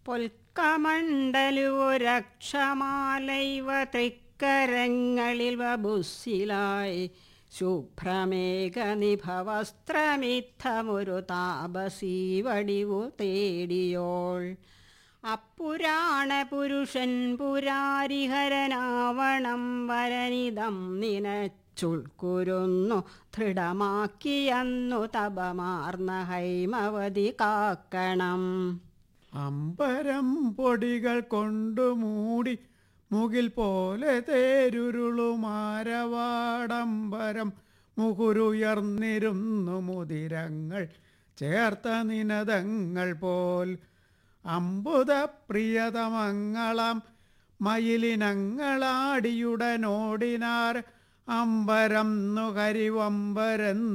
പൊൽക്കമണ്ഡലുരക്ഷമാലൈവ തൃക്കരങ്ങളിൽ വബുസ്സിലായി ശുഭ്രമേഘനിഭവസ്ത്രമിത്തമൊരു താപസീ വടിവു തേടിയോൾ അപ്പുരാണ പുരുഷൻ പുരാരിഹരനാവണം വരനിതം നിനച്ചുൾക്കുരുന്നു ദൃഢമാക്കിയന്നു തപമാർന്ന ഹൈമവതി കാക്കണം അമ്പരം പൊടികൾ കൊണ്ടു മൂടി മുകിൽ പോലെ തേരുരുളുമാരവാടംബരം മുകുരുയർന്നിരുന്നു മുതിരങ്ങൾ ചേർത്ത നിനതങ്ങൾ പോൽ അമ്പുത പ്രിയതമങ്ങളാം മയിലിനങ്ങളാടിയുടനോടിനാർ അമ്പരം നുകരിവമ്പരൻ